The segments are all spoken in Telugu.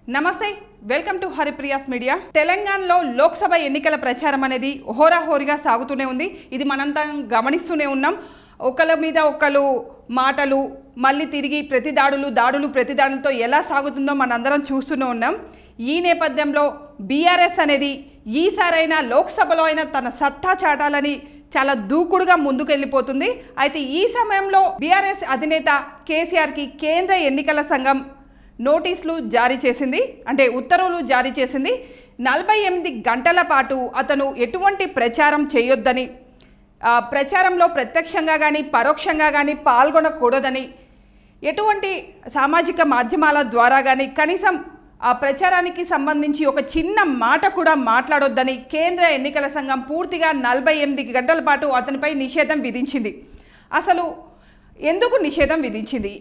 నమస్తే వెల్కమ్ టు హరిప్రియాస్ మీడియా తెలంగాణలో లోక్సభ ఎన్నికల ప్రచారం అనేది హోరాహోరీగా సాగుతూనే ఉంది ఇది మనంతా గమనిస్తూనే ఉన్నాం ఒకళ్ళ మీద ఒకళ్ళు మాటలు మళ్ళీ తిరిగి ప్రతి దాడులు దాడులు ప్రతి దాడులతో ఎలా సాగుతుందో మనందరం చూస్తూనే ఉన్నాం ఈ నేపథ్యంలో బీఆర్ఎస్ అనేది ఈసారైనా లోక్సభలో అయినా తన సత్తా చాటాలని చాలా దూకుడుగా ముందుకు వెళ్ళిపోతుంది అయితే ఈ సమయంలో బీఆర్ఎస్ అధినేత కేసీఆర్కి కేంద్ర ఎన్నికల సంఘం నోటీసులు జారీ చేసింది అంటే ఉత్తర్వులు జారీ చేసింది నలభై ఎనిమిది గంటల పాటు అతను ఎటువంటి ప్రచారం చేయొద్దని ఆ, ప్రచారంలో ప్రత్యక్షంగా కానీ పరోక్షంగా కానీ పాల్గొనకూడదని ఎటువంటి సామాజిక మాధ్యమాల ద్వారా కానీ కనీసం ఆ ప్రచారానికి సంబంధించి ఒక చిన్న మాట కూడా మాట్లాడొద్దని కేంద్ర ఎన్నికల సంఘం పూర్తిగా నలభై ఎనిమిది గంటల పాటు అతనిపై నిషేధం విధించింది అసలు ఎందుకు నిషేధం విధించింది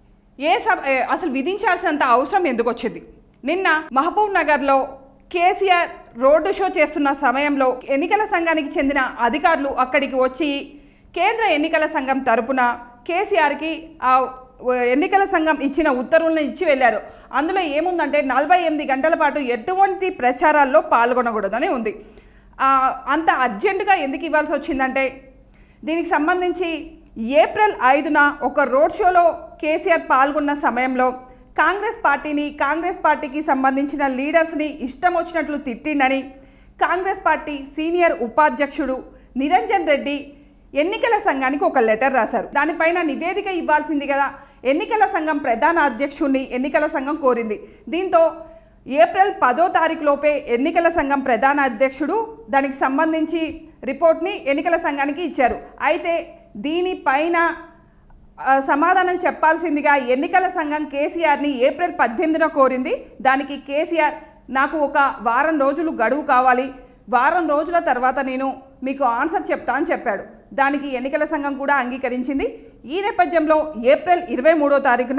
ఏ సబ్ ఏ, అసలు విధించాల్సినంత అవసరం ఎందుకు వచ్చింది నిన్న మహబూబ్ నగర్లో కేసీఆర్ రోడ్డు షో చేస్తున్న సమయంలో ఎన్నికల సంఘానికి చెందిన అధికారులు అక్కడికి వచ్చి కేంద్ర ఎన్నికల సంఘం తరపున కేసీఆర్కి ఆ ఎన్నికల సంఘం ఇచ్చిన ఉత్తర్వులను ఇచ్చి వెళ్ళారు అందులో ఏముందంటే నలభై ఎనిమిది గంటల పాటు ఎటువంటి ప్రచారాల్లో పాల్గొనకూడదని ఉంది ఆ, అంత అర్జెంటుగా ఎందుకు ఇవ్వాల్సి వచ్చిందంటే దీనికి సంబంధించి ఏప్రిల్ ఐదున ఒక రోడ్ షోలో కేసీఆర్ పాల్గొన్న సమయంలో కాంగ్రెస్ పార్టీని కాంగ్రెస్ పార్టీకి సంబంధించిన లీడర్స్ని ఇష్టం వచ్చినట్లు తిట్టిండని కాంగ్రెస్ పార్టీ సీనియర్ ఉపాధ్యక్షుడు నిరంజన్ రెడ్డి ఎన్నికల సంఘానికి ఒక లెటర్ రాశారు దానిపైన నివేదిక ఇవ్వాల్సింది కదా ఎన్నికల సంఘం ప్రధాన అధ్యక్షుడిని ఎన్నికల సంఘం కోరింది దీంతో ఏప్రిల్ పదో తారీఖు లోపే ఎన్నికల సంఘం ప్రధాన అధ్యక్షుడు దానికి సంబంధించి రిపోర్ట్ని ఎన్నికల సంఘానికి ఇచ్చారు అయితే దీనిపైన ఆ, సమాధానం చెప్పాల్సిందిగా ఎన్నికల సంఘం కేసీఆర్ని ఏప్రిల్ పద్దెనిమిదిన కోరింది దానికి కేసీఆర్ నాకు ఒక వారం రోజులు గడువు కావాలి వారం రోజుల తర్వాత నేను మీకు ఆన్సర్ చెప్తా అని చెప్పాడు దానికి ఎన్నికల సంఘం కూడా అంగీకరించింది ఈ నేపథ్యంలో ఏప్రిల్ ఇరవై మూడో తారీఖున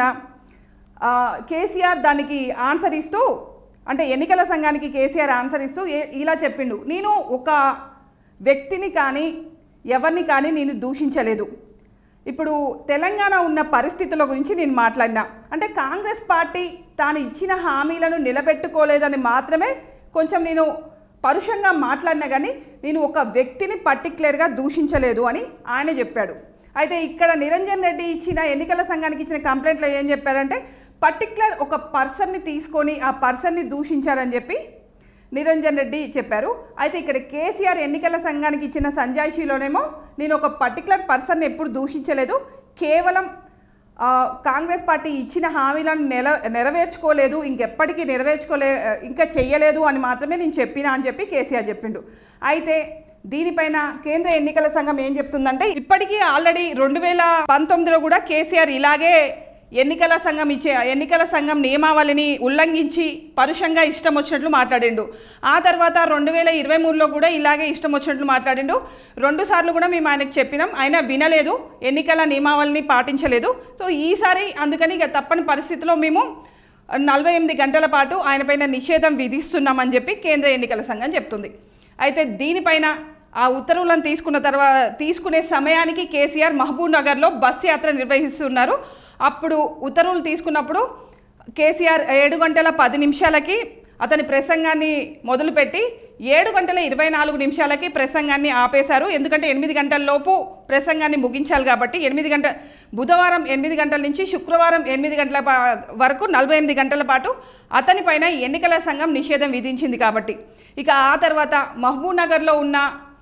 ఆ, కేసీఆర్ దానికి ఆన్సర్ ఇస్తూ అంటే ఎన్నికల సంఘానికి కేసీఆర్ ఆన్సర్ ఇస్తూ ఏ- ఇలా చెప్పిండు నేను ఒక వ్యక్తిని కానీ ఎవరిని కానీ నేను దూషించలేదు ఇప్పుడు తెలంగాణ ఉన్న పరిస్థితుల గురించి నేను మాట్లాడినా అంటే కాంగ్రెస్ పార్టీ తాను ఇచ్చిన హామీలను నిలబెట్టుకోలేదని మాత్రమే కొంచెం నేను పరుషంగా మాట్లాడినా కానీ నేను ఒక వ్యక్తిని పర్టికులర్గా దూషించలేదు అని ఆయన చెప్పాడు అయితే ఇక్కడ నిరంజన్ రెడ్డి ఇచ్చిన ఎన్నికల సంఘానికి ఇచ్చిన కంప్లైంట్లో ఏం చెప్పారంటే పర్టికులర్ ఒక పర్సన్ని తీసుకొని ఆ పర్సన్ని దూషించారని చెప్పి నిరంజన్ రెడ్డి చెప్పారు అయితే ఇక్కడ కేసీఆర్ ఎన్నికల సంఘానికి ఇచ్చిన సంజాయిషీలోనేమో నేను ఒక పర్టికులర్ పర్సన్ ఎప్పుడు దూషించలేదు కేవలం ఆ, కాంగ్రెస్ పార్టీ ఇచ్చిన హామీలను నెల నెరవేర్చుకోలేదు ఇంకెప్పటికీ నెరవేర్చుకోలే ఇంకా చెయ్యలేదు అని మాత్రమే నేను చెప్పినా అని చెప్పి కేసీఆర్ చెప్పిండు అయితే దీనిపైన కేంద్ర ఎన్నికల సంఘం ఏం చెప్తుందంటే ఇప్పటికీ ఆల్రెడీ రెండు వేల పంతొమ్మిదిలో కూడా కేసీఆర్ ఇలాగే ఎన్నికల సంఘం ఇచ్చే ఎన్నికల సంఘం నియమావళిని ఉల్లంఘించి పరుషంగా ఇష్టం వచ్చినట్లు మాట్లాడిండు ఆ తర్వాత రెండు వేల ఇరవై మూడులో కూడా ఇలాగే ఇష్టం వచ్చినట్లు మాట్లాడిండు రెండు సార్లు కూడా మేము ఆయనకు చెప్పినాం ఆయన వినలేదు ఎన్నికల నియమావళిని పాటించలేదు సో ఈసారి అందుకని ఇక తప్పని పరిస్థితిలో మేము నలభై ఎనిమిది గంటల పాటు ఆయనపైన నిషేధం విధిస్తున్నామని చెప్పి కేంద్ర ఎన్నికల సంఘం చెప్తుంది అయితే దీనిపైన ఆ ఉత్తర్వులను తీసుకున్న తర్వాత తీసుకునే సమయానికి కేసీఆర్ మహబూబ్ నగర్లో బస్ యాత్ర నిర్వహిస్తున్నారు అప్పుడు ఉత్తర్వులు తీసుకున్నప్పుడు కేసీఆర్ ఏడు గంటల పది నిమిషాలకి అతని ప్రసంగాన్ని మొదలుపెట్టి ఏడు గంటల ఇరవై నాలుగు నిమిషాలకి ప్రసంగాన్ని ఆపేశారు ఎందుకంటే ఎనిమిది గంటల లోపు ప్రసంగాన్ని ముగించాలి కాబట్టి ఎనిమిది గంటల బుధవారం ఎనిమిది గంటల నుంచి శుక్రవారం ఎనిమిది గంటల పా- వరకు నలభై ఎనిమిది గంటల పాటు అతనిపైన ఎన్నికల సంఘం నిషేధం విధించింది కాబట్టి ఇక ఆ తర్వాత మహబూబ్ నగర్లో ఉన్న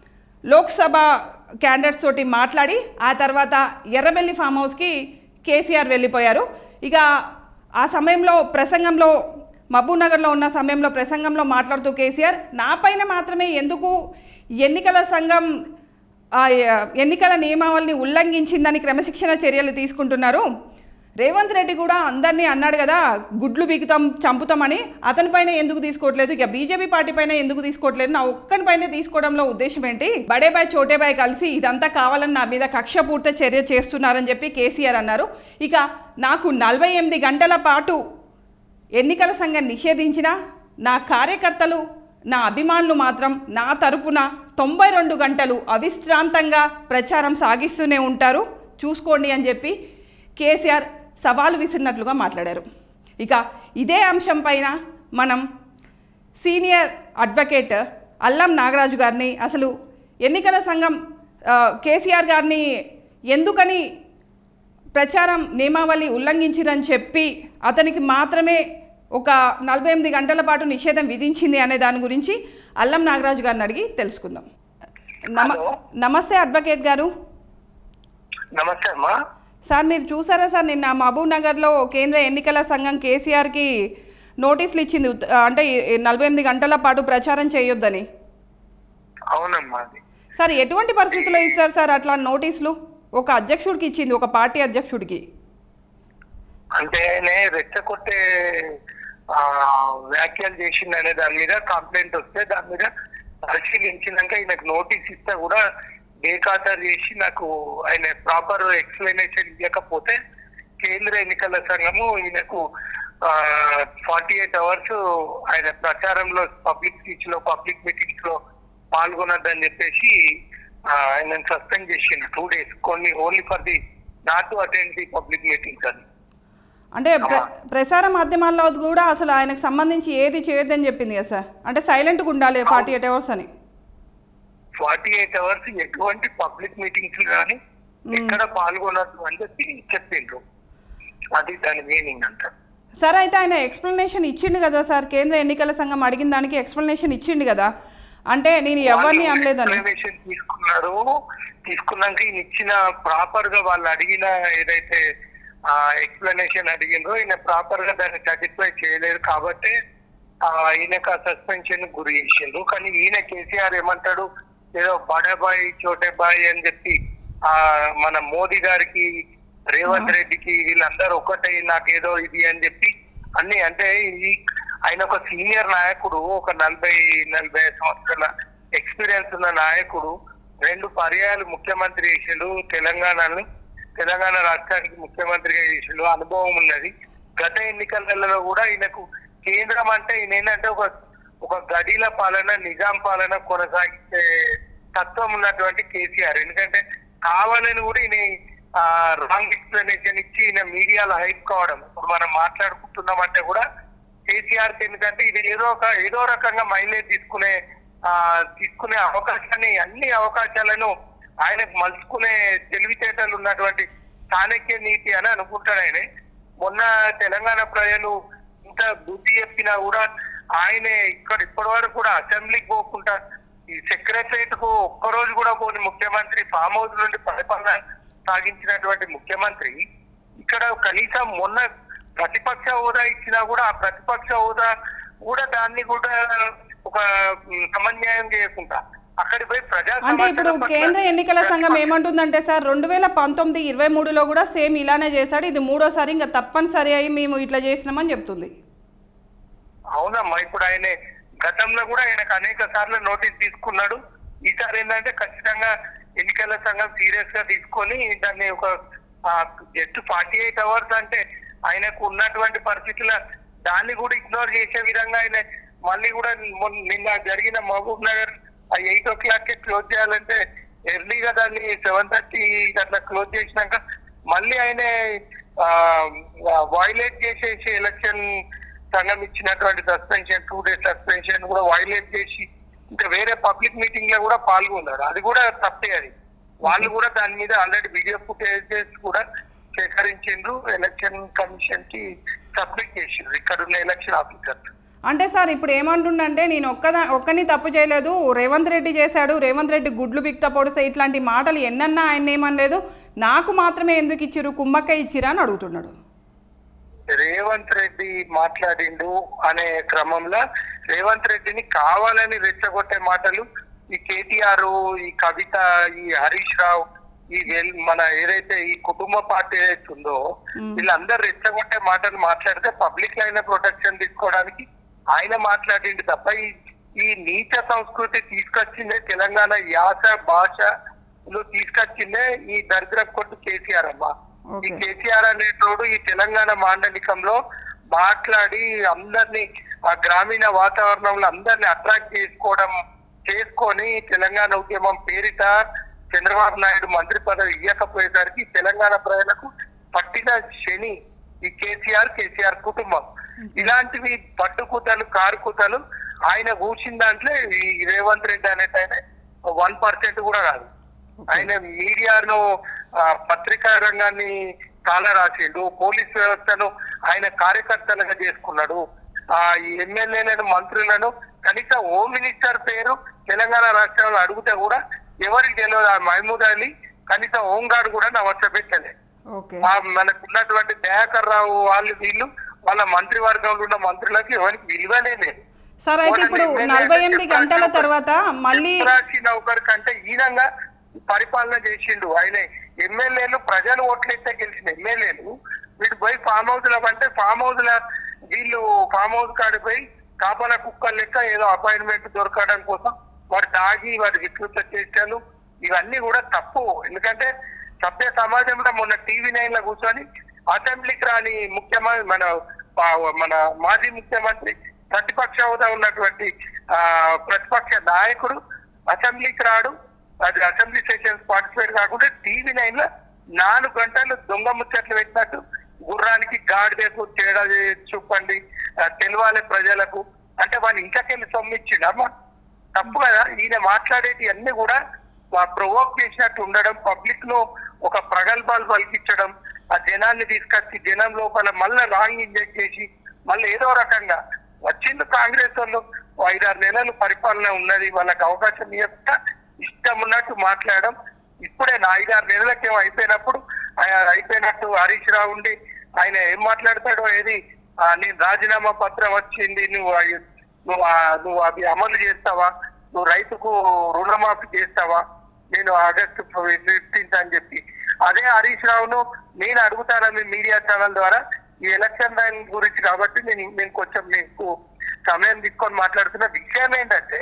లోక్సభ క్యాండిడేట్స్ తోటి మాట్లాడి ఆ తర్వాత ఎర్రబెల్లి ఫామ్ హౌస్కి కేసీఆర్ వెళ్ళిపోయారు ఇక ఆ సమయంలో ప్రసంగంలో మహబూబ్ నగర్లో ఉన్న సమయంలో ప్రసంగంలో మాట్లాడుతూ కేసీఆర్ నా పైన మాత్రమే ఎందుకు ఎన్నికల సంఘం ఆ, ఎన్నికల నియమావళిని ఉల్లంఘించిందని క్రమశిక్షణ చర్యలు తీసుకుంటున్నారు రేవంత్ రెడ్డి కూడా అందరినీ అన్నాడు కదా గుడ్లు బీగుతాం చంపుతామని అతని పైన ఎందుకు తీసుకోవట్లేదు ఇక బీజేపీ పార్టీ పైన ఎందుకు తీసుకోవట్లేదు నా ఒక్కని పైన తీసుకోవడంలో ఉద్దేశం ఏంటి బడే బాయ్ చోటే బాయ్ కలిసి ఇదంతా కావాలని నా మీద కక్ష పూర్త చర్య చేస్తున్నారని చెప్పి కేసీఆర్ అన్నారు ఇక నాకు నలభై ఎనిమిది గంటల పాటు ఎన్నికల సంఘం నిషేధించిన నా కార్యకర్తలు నా అభిమానులు మాత్రం నా తరపున తొంభై రెండు గంటలు అవిశ్రాంతంగా ప్రచారం సాగిస్తూనే ఉంటారు చూసుకోండి అని చెప్పి కేసీఆర్ సవాలు విసిరినట్లుగా మాట్లాడారు ఇక ఇదే అంశం పైన మనం సీనియర్ అడ్వకేట్ అల్లం నాగరాజు గారిని అసలు ఎన్నికల సంఘం ఆ, కేసీఆర్ గారిని ఎందుకని ప్రచారం నియమావళి ఉల్లంఘించిరని చెప్పి అతనికి మాత్రమే ఒక నలభై ఎనిమిది గంటల పాటు నిషేధం విధించింది అనే దాని గురించి అల్లం నాగరాజు గారిని అడిగి తెలుసుకుందాం నమ హలో. నమస్తే అడ్వకేట్ గారు నమస్తే అమ్మా సార్ మీరు చూసారా సార్ నిన్న మహబూబ్ నగర్లో కేంద్ర ఎన్నికల సంఘం కేసీఆర్కి నోటీసులు ఇచ్చింది ఉత్- అంటే ఈ నలభై ఎనిమిది గంటల పాటు ప్రచారం చేయొద్దని అవునమ్మా అది సార్ ఎటువంటి పరిస్థితుల్లో ఇస్తారు సార్ అట్లా నోటీసులు ఒక అధ్యక్షుడికి ఇచ్చింది ఒక పార్టీ అధ్యక్షుడికి అంటే ఆయన రెచ్చగొట్టే ఆ, వ్యాఖ్యలు చేసింది అనే దాని మీద కంప్లైంట్ వస్తే దాని మీద పరిశీలించినాక ఈయనకు నోటీస్ ఇస్తే కూడా బేఖాతరు చేసి నాకు ఆయన ప్రాపర్ ఎక్స్ప్లెనేషన్ ఇవ్వకపోతే కేంద్ర ఎన్నికల సంఘము ఈయనకు ఫార్టీ ఎయిట్ అవర్స్ ఆయన ప్రచారంలో పబ్లిక్ స్పీచ్ లో పబ్లిక్ మీటింగ్స్ లో పాల్గొనొద్దని చెప్పేసి ఆ, ఆయనను సస్పెండ్ చేసిండు టూ డేస్ కొన్ని only for the not to attend the public meetings అని అంటే ప్ర ప్రసార మాధ్యమాల్లో కూడా అసలు ఆయనకు సంబంధించి ఏది చేయొద్దని చెప్పింది కదా సార్ అంటే సైలెంట్గా ఉండాలి ఫార్టీ ఎయిట్ అవర్స్ అని ఫార్టీ ఎయిట్ అవర్స్ ఎటువంటి పబ్లిక్ మీటింగ్స్ కానీ ఎక్కడ పాల్గొనద్దు అని చెప్పి చెప్పిండ్రు అది దాని మీనింగ్ అంట సార్ అయితే ఆయన ఎక్స్ప్లెనేషన్ ఇచ్చిండు కదా సార్ కేంద్ర ఎన్నికల సంఘం అడిగిన దానికి ఎక్స్ప్లెనేషన్ ఇచ్చిండు కదా అంటే నేను ఎవరిని అనలేదని ఎక్స్ప్లెనేషన్ తీసుకున్నారు తీసుకున్నాక ఈయన ఇచ్చిన ప్రాపర్ గా వాళ్ళు అడిగిన ఏదైతే ఎక్స్ప్లెనేషన్ అడిగిండ్రో ఈయన ప్రాపర్ గా దాన్ని సాటిస్ఫై చేయలేదు కాబట్టి ఆ, ఈయనకు ఆ సస్పెన్షన్ గురి చేసిండ్రు కానీ ఈయన కేసీఆర్ ఏమంటాడు ఏదో బడబాయ్ చోటేబాయ్ అని చెప్పి ఆ మన మోదీ గారికి రేవంత్ రెడ్డికి వీళ్ళందరూ ఒకటే నాకేదో ఇది అని చెప్పి అన్ని అంటే ఈ ఆయన ఒక సీనియర్ నాయకుడు ఒక నలభై నలభై ఐదు సంవత్సరాల ఎక్స్పీరియన్స్ ఉన్న నాయకుడు రెండు పర్యాయాలు ముఖ్యమంత్రి చేసిండు తెలంగాణను తెలంగాణ రాష్ట్రానికి ముఖ్యమంత్రిగా చేసిండు అనుభవం ఉన్నది గత ఎన్నికలలో కూడా ఈయనకు కేంద్రం అంటే ఈయన ఏంటంటే ఒక ఒక గడిల పాలన నిజాం పాలన కొనసాగించే తత్వం ఉన్నటువంటి కేసీఆర్ ఎందుకంటే కావాలని కూడా ఈయన రాంగ్ ఎక్స్ప్లెనేషన్ ఇచ్చి ఈయన మీడియాలో హైప్ కావడం ఇప్పుడు మనం మాట్లాడుకుంటున్నామంటే కూడా కేసీఆర్ ఎందుకంటే ఇది ఏదో ఒక ఏదో రకంగా మైలేజ్ తీసుకునే ఆ తీసుకునే అవకాశాన్ని అన్ని అవకాశాలను ఆయనకు మలుచుకునే తెలివితేటలు ఉన్నటువంటి చాణక్య నీతి అని అనుకుంటాడు ఆయన మొన్న తెలంగాణ ప్రజలు ఇంత బుద్ధి చెప్పినా కూడా ఆయనే ఇక్కడ ఇప్పటి వరకు కూడా అసెంబ్లీకి పోకుండా ఈ సెక్రటరియట్ కు ఒక్కరోజు కూడా పోని ముఖ్యమంత్రి ఫామ్ హౌస్ నుండి పరిపాలన సాగించినటువంటి ముఖ్యమంత్రి ఇక్కడ కనీసం మొన్న ప్రతిపక్ష హోదా ఇచ్చినా కూడా ఆ ప్రతిపక్ష హోదా కూడా దాన్ని కూడా ఒక ఉమ్, సమన్యాయం చేయకుండా అక్కడికి పోయి ప్రజా అంటే ఇప్పుడు సమస్యల పట్ల కేంద్ర ఎన్నికల సంఘం ఏమంటుందంటే సార్ రెండు వేల పంతొమ్మిది ఇరవై మూడులో కూడా సేమ్ ఇలానే చేశాడు ఇది మూడోసారి ఇంకా తప్పనిసరి అయి మేము ఇట్లా చేసినామని చెప్తుంది అవునమ్మా ఇప్పుడు ఆయన గతంలో కూడా ఆయనకు అనేక సార్లు నోటీస్ తీసుకున్నాడు ఈసారి ఏంటంటే ఖచ్చితంగా ఎన్నికల సంఘం సీరియస్ గా తీసుకొని దాన్ని ఒక జస్ట్ ఫార్టీ ఎయిట్ అవర్స్ అంటే ఆయనకు ఉన్నటువంటి పరిస్థితుల దాన్ని కూడా ఇగ్నోర్ చేసే విధంగా ఆయన మళ్ళీ కూడా మొన్న- నిన్న జరిగిన మహబూబ్ నగర్ ఆ ఎయిట్ ఓ క్లాక్ క్లోజ్ చేయాలంటే ఎర్లీగా దాన్ని సెవెన్ థర్టీ అట్లా క్లోజ్ చేసినాక మళ్ళీ ఆయన వైలేట్ చేసేసి ఎలక్షన్ సంఘం ఇచ్చినటువంటి సస్పెన్షన్ టూ డేస్ సస్పెన్షన్ కూడా వైలేట్ చేసి ఇంకా వేరే పబ్లిక్ మీటింగ్ లో కూడా పాల్గొన్నారు అది కూడా తప్పే అది వాళ్ళు కూడా దాని మీద ఆల్రెడీ వీడియో ఫుటేజెస్ కూడా సేకరించిండ్రు ఎలక్షన్ కమిషన్ కి సబ్మిట్ చేసిండ్రు ఇక్కడ ఉన్న ఎలక్షన్ ఆఫీసర్ అంటే సార్ ఇప్పుడు ఏమంటుండంటే నేను ఒక్కదా ఒక్కని తప్పు చేయలేదు రేవంత్ రెడ్డి చేశాడు రేవంత్ రెడ్డి గుడ్లు బిక్త పొడిస్తే ఇట్లాంటి మాటలు ఎన్నన్నా ఆయన ఏమనలేదు నాకు మాత్రమే ఎందుకు ఇచ్చిరు కుమ్మక్క ఇచ్చిరా అని అడుగుతున్నాడు రేవంత్ రెడ్డి మాట్లాడిండు అనే క్రమంలో రేవంత్ రెడ్డిని కావాలని రెచ్చగొట్టే మాటలు ఈ కేటీఆర్ ఈ కవిత ఈ హరీష్ రావు ఈ వెల్- మన ఏదైతే ఈ కుటుంబ పార్టీ ఏదైతే ఉందో వీళ్ళందరూ రెచ్చగొట్టే మాటలు మాట్లాడితే పబ్లిక్ అయిన ప్రొటెక్షన్ తీసుకోవడానికి ఆయన మాట్లాడిండు తప్ప ఈ ఈ నీచ సంస్కృతి తీసుకొచ్చిందే తెలంగాణ యాస భాషలు తీసుకొచ్చిందే ఈ దరిద్ర కొట్టు కేసీఆర్ అమ్మా ఈ ఓకే కేసీఆర్ అనేటోడు ఈ తెలంగాణ మాండలికంలో మాట్లాడి అందరినీ ఆ గ్రామీణ వాతావరణంలో అందరినీ అట్రాక్ట్ చేసుకోవడం చేసుకొని తెలంగాణ ఉద్యమం పేరిట చంద్రబాబు నాయుడు మంత్రి పదవి ఇవ్వకపోయేసరికి తెలంగాణ ప్రజలకు పట్టిన శని ఈ కేసీఆర్ కేసీఆర్ కుటుంబం ఇలాంటివి పట్టుకూతలు కారుకూతలు ఆయన కూర్చిన దాంట్లో ఈ రేవంత్ రెడ్డి అనేది ఆయన వన్ పర్సెంట్ కూడా కాదు ఆయన మీడియాను ఆ, పత్రికా రంగాన్ని కాల రాసిండు పోలీస్ వ్యవస్థను ఆయన కార్యకర్తలుగా చేసుకున్నాడు ఆ ఈ ఎమ్మెల్యేలను మంత్రులను కనీసం హోమ్ మినిస్టర్ పేరు తెలంగాణ రాష్ట్రంలో అడిగితే కూడా ఎవరికి తెలియదు ఆ మహమూద్ అలీ కనీసం హోంగార్డ్ కూడా నమస్తే పెట్టలేదు ఓకే ఆ మనకున్నటువంటి దయాకర్ రావు వాళ్ళు వీళ్ళు వాళ్ళ మంత్రివర్గంలో ఉన్న మంత్రులకి ఎవరికి విలువనే లేదు సార్ అయితే ఇప్పుడు నలభై ఎనిమిది గంటల తర్వాత మళ్ళీ రాసి నౌకర్ కంటే ఈనంగా పరిపాలన చేసిండు ఆయన ఎమ్మెల్యేలు ప్రజలు ఓట్లయితే గెలిచిన ఎమ్మెల్యేలు వీడు పోయి ఫామ్ హౌస్ లో అంటే ఫామ్ హౌస్ ల వీళ్ళు ఫామ్ హౌస్ కాడికి పోయి కాపల కుక్కలు లెక్క ఏదో అపాయింట్మెంట్ దొరకడం కోసం వాడు తాగి వాడి వికృత చేష్టాలు ఇవన్నీ కూడా తప్పు ఎందుకంటే సభ్య సమాజంలో మొన్న టీవీ నైన్ లో కూర్చొని అసెంబ్లీకి రాని ముఖ్యమంత్రి మన పా- మన మాజీ ముఖ్యమంత్రి ప్రతిపక్ష హోదా ఉన్నటువంటి ఆ ప్రతిపక్ష నాయకుడు అసెంబ్లీకి రాడు అది అసెంబ్లీ సెషన్స్ పార్టిసిపేట్ కాకుండా టీవీ నైన్ లో నాలుగు గంటలు దొంగ ముచ్చట్లు పెట్టినట్టు గుర్రానికి గాడిదకు తేడా చే- చూపండి ఆ, తెలవాలి ప్రజలకు అంటే వాడిని ఇంకకెళ్ళి సొమ్మిచ్చిండమ్మా తప్పు కదా ఈయన మాట్లాడేటి అన్ని కూడా ప్రొవోక్ చేసినట్టు ఉండడం పబ్లిక్ లో ఒక ప్రగల్భాలు పలికించడం ఆ జనాన్ని తీసుకొచ్చి జనం లోపల మళ్ళీ రాంగ్ ఇంజెక్ట్ చేసి మళ్ళీ ఏదో రకంగా వచ్చింది కాంగ్రెస్ వాళ్ళు ఓ ఐదారు నెలలు పరిపాలన ఉన్నది వాళ్ళకి అవకాశం ఇవ్వక ఇష్టం ఉన్నట్టు మాట్లాడడం ఇప్పుడే నా ఐదారు నెలలకేమో అయిపోయినప్పుడు ఆయన అయిపోయినట్టు హరీష్ రావు ఉండి ఆయన ఏం మాట్లాడతాడో ఏది ఆ, నేను రాజీనామా పత్రం వచ్చింది నువ్వు అవి- నువ్వు ఆ- నువ్వు అవి అమలు చేస్తావా నువ్వు రైతుకు రుణమాఫీ చేస్తావా నేను ఆగస్టు ఫిఫ్టీన్త్ అని చెప్పి అదే హరీష్ రావును నేను అడుగుతాను మీ మీడియా ఛానల్ ద్వారా ఈ ఎలక్షన్ దాని గురించి కాబట్టి నేను నేను కొంచెం మీకు సమయం తీసుకొని మాట్లాడుతున్న విషయం ఏంటంటే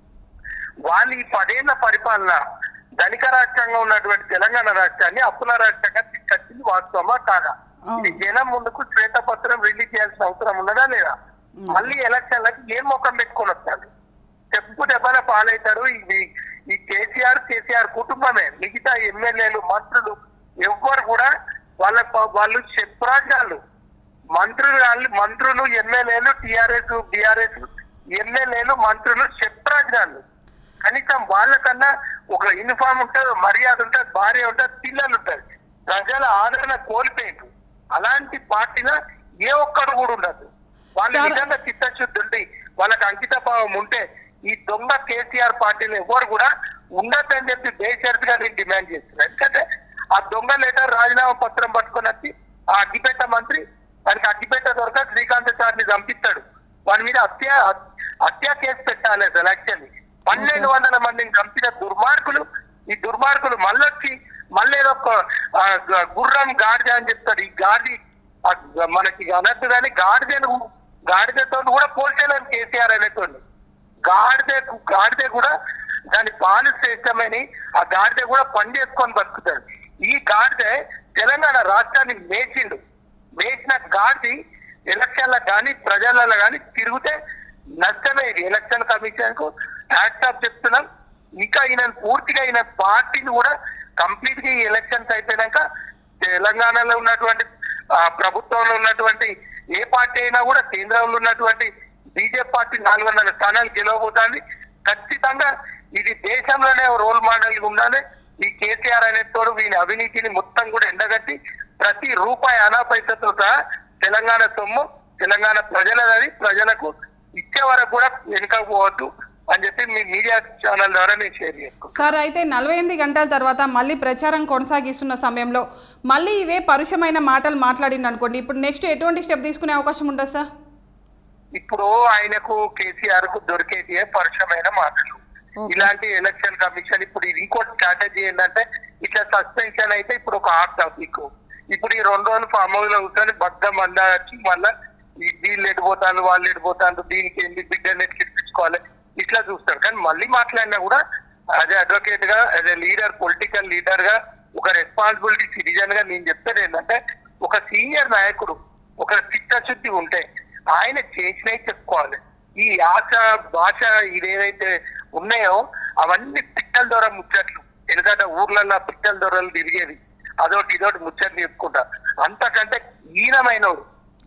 వాళ్ళు ఈ పదేళ్ల పరిపాలన ధనిక రాష్ట్రంగా ఉన్నటువంటి తెలంగాణ రాష్ట్రాన్ని అప్పుల రాష్ట్రంగా తీసుకొచ్చింది వాస్తవమా కాదా అవును. ఇది జనం ముందుకు శ్వేతపత్రం రిలీజ్ చేయాల్సిన అవసరం ఉన్నదా లేదా మళ్ళీ ఎలక్షన్లకు ఏం ముఖం పెట్టుకొని వస్తారు చెప్పు దెబ్బల పాలవుతారు ఇది ఈ కేసీఆర్ కేసీఆర్ కుటుంబమే మిగతా ఎమ్మెల్యేలు మంత్రులు ఎవ్వరు కూడా వాళ్ళ ప- వాళ్ళు శత్రాజ్యాలు మంత్రులు వాళ్ళు- మంత్రులు ఎమ్మెల్యేలు టిఆర్ఎస్ బిఆర్ఎస్ ఎమ్మెల్యేలు మంత్రులు శత్రాజ్యాలు కనీసం వాళ్ళకన్నా ఒక యూనిఫామ్ ఉంటుంది మర్యాద ఉంటుంది భార్య ఉంటుంది పిల్లలు ఉంటుంది ప్రజల ఆదరణ కోల్పోయింది అలాంటి పార్టీలో ఏ ఒక్కరు కూడా ఉండదు వాళ్ళు సార్- నిజంగా చిత్తశుద్ధి ఉండి వాళ్ళకి అంకిత భావం ఉంటే ఈ దొంగ కేసీఆర్ పార్టీలు ఎవరు కూడా ఉండద్దని చెప్పి బేషరతుగా నేను డిమాండ్ చేస్తున్నాను ఎందుకంటే ఆ దొంగ లెటర్ రాజీనామా పత్రం పట్టుకొని వచ్చి ఆ అగ్గిపెట్ట మంత్రి దానికి అగ్గిపెట్ట దొరక శ్రీకాంత్ సార్ని చంపిస్తాడు వాని మీద హత్య హత్య కేసు పెట్టాలి అసలు యాక్చువల్లీ పన్నెండు వందల మందిని చంపిన దుర్మార్గులు ఈ దుర్మార్గులు మళ్ళొచ్చి మళ్ళీ ఏదో ఒక ఆ, గ- గుర్రం గాడిద అని చెప్తాడు ఈ గాడి ఆ గ- మనకి అనద్దు కానీ గాడిదను గాడిదతో కూడా పోల్చలేము కేసీఆర్ అనేటోళ్ళు గాడిద గాడిద కూడా దాని పాలు శ్రేష్టమని ఆ గాడిద కూడా పని చేసుకొని బతుకుతాడు ఈ గాడిద తెలంగాణ రాష్ట్రాన్ని మేచిండు మేచిన గాడిది ఎలక్షన్లకు కానీ ప్రజలలో కానీ తిరిగితే నష్టమే ఇది ఎలక్షన్ కమిషన్ కు హ్యాట్సాప్ చెప్తున్నాం ఇంకా ఈయన పూర్తిగా ఈయన పార్టీని కూడా కంప్లీట్ గా ఈ ఎలక్షన్స్ అయిపోయినాక తెలంగాణలో ఉన్నటువంటి ఆ, ప్రభుత్వంలో ఉన్నటువంటి ఏ పార్టీ అయినా కూడా కేంద్రంలో ఉన్నటువంటి బీజేపీ పార్టీ నాలుగు వందల స్థానాలు గెలవబోతోంది ఖచ్చితంగా ఇది దేశంలోనే రోల్ మోడల్ ఉండాలి ఈ కేసీఆర్ అనే తోడు వీని అవినీతిని మొత్తం కూడా ఎండగట్టి ప్రతి రూపాయి అనా పైసతో సహా తెలంగాణ సొమ్ము తెలంగాణ ప్రజలది ప్రజలకు ఇచ్చే వరకు కూడా వెనుకపోవద్దు అని చెప్పి మీ మీడియా ఛానల్ ద్వారా నేను షేర్ చేసుకుంటాను సార్ అయితే నలభై ఎనిమిది గంటల తర్వాత మళ్ళీ ప్రచారం కొనసాగిస్తున్న సమయంలో మళ్ళీ ఇవే పరుషమైన మాటలు మాట్లాడింది అనుకోండి ఇప్పుడు నెక్స్ట్ ఎటువంటి స్టెప్ తీసుకునే అవకాశం ఉంటుంది సార్ ఇప్పుడు ఆయనకు కేసీఆర్ కు దొరికేది పరుషమైన మాటలు Okay. ఇలాంటి ఎలక్షన్ కమిషన్ ఇప్పుడు ఇది ఇంకోటి స్ట్రాటజీ ఏంటంటే ఇట్లా సస్పెన్షన్ అయితే ఇప్పుడు ఒక హాట్ టాపిక్ ఇప్పుడు ఈ రెండు రోజులు ఫామ్ హౌస్ లో కూర్చొని బద్దం మందా వచ్చి మళ్ళా ఈ వీళ్ళు ఎడిపోతాను వాళ్ళు ఎడిపోతాను దీనికి ఏంటి బిడ్డని ఎక్కించుకోవాలి ఇట్లా చూస్తారు కానీ మళ్ళీ మాట్లాడినా కూడా అదే అడ్వకేట్ గా అదే లీడర్ పొలిటికల్ లీడర్ గా ఒక రెస్పాన్సిబిలిటీ సిటిజన్ గా నేను చెప్తాను ఏంటంటే ఒక సీనియర్ నాయకుడు ఒక చిత్తశుద్ధి ఉంటే ఆయన చేసినవి చెప్పుకోవాలి ఈ ఆశ భాష ఇదేదైతే ఉన్నాయో అవన్నీ పిట్టల ద్వారా ముచ్చట్లు ఎందుకంటే ఊర్లలో పిట్టల దొరలు తిరిగేది అదొకటి ఇదొకటి ముచ్చట్లు చెప్పుకుంటా అంతకంటే హీనమైనడు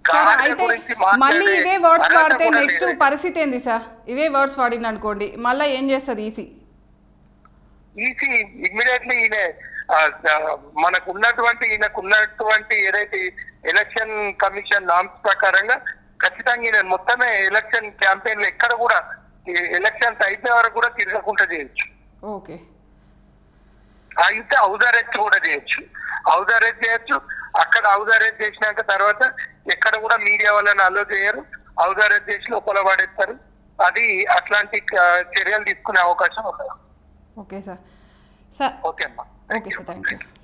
సార్ గాడిద అయితే గురించి మళ్ళీ మాట్లాడే ఇవే వర్డ్స్ అర్హత వాడితే కూడా నెక్స్ట్ లేదు. పరిస్థితి ఏంది సార్ ఇవే వర్డ్స్ వాడింది అనుకోండి మళ్ళీ ఏం చేస్తుంది ఈసీ ఈసీ ఇమ్మీడియట్లీ ఈయన ఆ, ఆ, మనకు ఉన్నటువంటి ఈయనకు ఉన్నటువంటి ఏదైతే ఎలక్షన్ కమిషన్ నామ్స్ ప్రకారంగా ఖచ్చితంగా ఈయన మొత్తమే ఎలక్షన్ క్యాంపెయిన్ లో ఎక్కడ కూడా ఎలక్షన్స్ అయిపోయే వరకు కూడా తిరగకుండా చేయొచ్చు ఓకే అయితే హౌస్ అరెస్ట్ కూడా చేయొచ్చు హౌస్ అరెస్ట్ చేయొచ్చు అక్కడ హౌస్ అరెస్ట్ చేసినాక తర్వాత ఎక్కడ కూడా మీడియా వాళ్ళని అలో చేయరు హౌస్ అరెస్ట్ చేసి లోపల పడేస్తారు అది అట్లాంటి ఆ, చర్యలు తీసుకునే అవకాశం ఉంది ఓకే సార్ సార్ ఓకే అమ్మా ఓకే సార్ థ్యాంక్ యూ